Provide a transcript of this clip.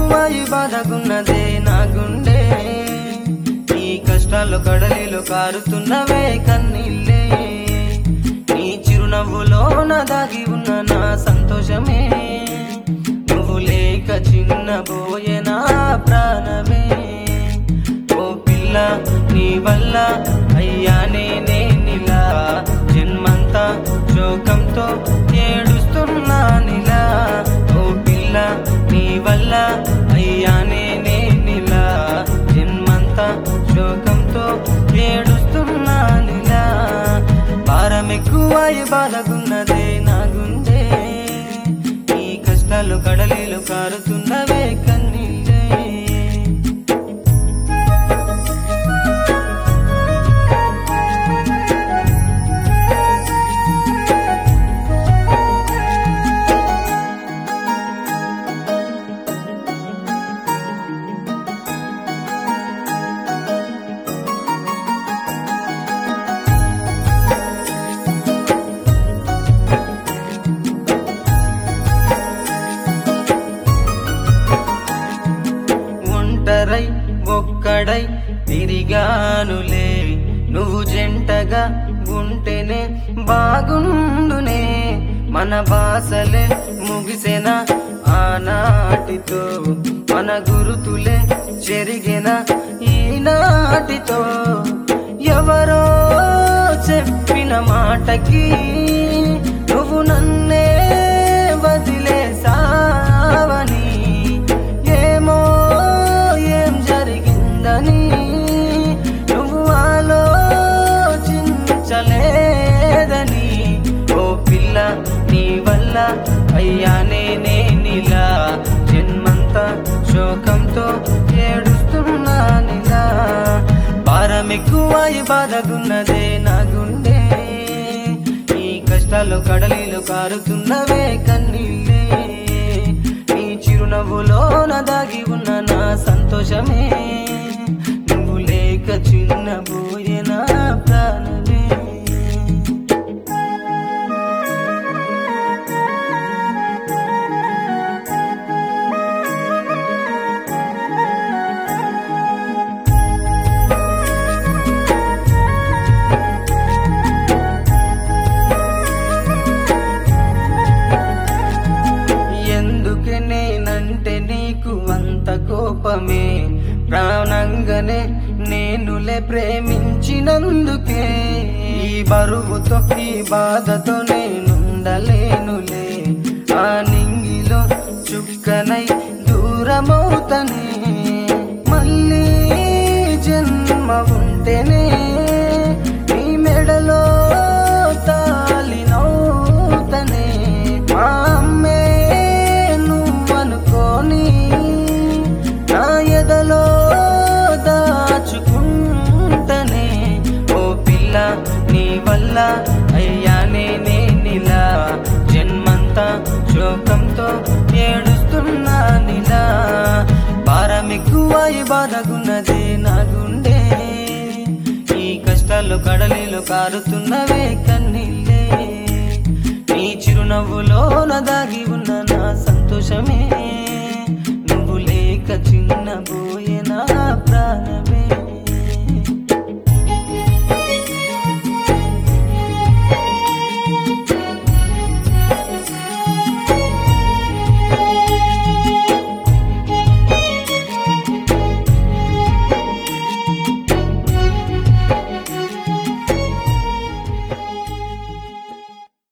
ఎక్కువై బాధగున్నదే నా గుండె నీ కష్టాలు కడలిలో కారుతున్నవే కన్నీళ్ళే నీ చిరునవ్వులో నా దాగి ఉన్న నా సంతోషమే నువ్వు లేక చిన్న పోయే నా ప్రాణమే ఓ పిల్ల నీ వల్ల అయ్యానే నేనిలా జన్మంతా శోకంతో ఏడుస్తున్నానిలా ఓ పిల్ల నీ వల్ల అయ్యానే నేనిలా జన్మంతా శోకంతో ఏడుస్తున్నానిలా భారం ఎక్కువై బాధగున్నదే నా గుండె ఈ కష్టాలు కడలిలో కారుతున్నవే కన్నీళ్ళే ఒంటరై ఒక్కడై తిరిగానులే నువ్వు జంటగా ఉంటేనే బాగుండునే మన బాసలే ముగిసెన ఆనాటితో మన గురుతులే చెరిగిన ఈనాటితో ఎవరో చెప్పిన మాటకి నువ్వు నన్నే వదిలేసావని ఏమో ఏం జరిగిందని నువ్వు ఆలోచించలేదని ఓ పిల్ల నీ వల్ల అయ్యానే నేనిలా జన్మంతా శోకంతో ఏడుస్తున్నానిలా భారం ఎక్కువై బాధగున్నదే నా గుండె ఈ కష్టాలు కడలిలో కారుతున్నవే కన్నీళ్ళే నీ చిరునవ్వులో నా దాగి ఉన్న నా సంతోషమే నువ్వు లేక చిన్న పోయే నా ప్రాణమే ఎందుకే నేనంటే నీకు అంత కోపమే ప్రాణంగానే నేనులే ప్రేమించినందుకే ఈ బరువుతో ఈ బాధతో నేనుండలేనులే ఆ నింగిలో చుక్కనై దూరమవుతనే మళ్ళీ జన్మ ఉంటేనే నీ మెడలో తాలి నవ్వుతనే మా అమ్మే నువ్వనుకోని నా ఎదలో దాచుకుంటనే ఓ పిల్ల నీ వల్ల అయ్యానే నేనిలా జన్మంతా శోకంతో ఏడుస్తున్నానిలా భారం ఎక్కువై బాధగున్నదే నా గుండె ఈ కష్టాలు కడలిలో కారుతున్నవే కన్నీళ్ళే నీ చిరునవ్వులో నా దాగి ఉన్న నా సంతోషమే నువ్వు లేక చిన్న పోయే నా ప్రాణమే